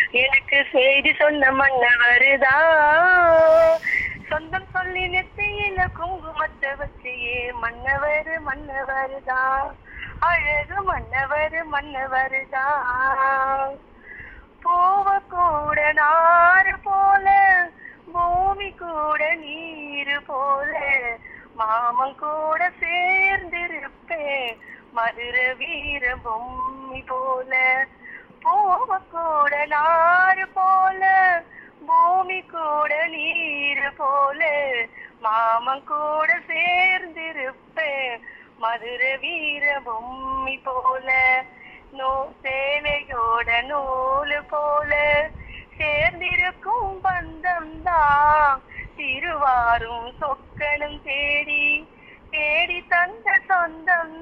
எனக்கு செய்தி சொன்ன மன்னவருதா சொந்தம் சொல்லி நெத்தியில குங்குமத்தை வச்சியே மன்னவர் மன்னவருதா அழகு மன்னவர் மன்னவருதா பூவ கூட நாறு போல பூமி கூட நீரு போல மாமன் கூட சேர்ந்திருப்பேன் மதுர வீர பொம்மி போல பூவ கூட நாறு போல பூமி கூட நீரு போல மாமன் கூட சேர்ந்திருப்பேன் மதுர வீர பொம்மி போல நோ சேலையோட நூலு போல சேர்ந்திருக்கும் பந்தம் தான் திருவாரும் சொக்கனும் தேடி தேடி தந்த சொந்தம்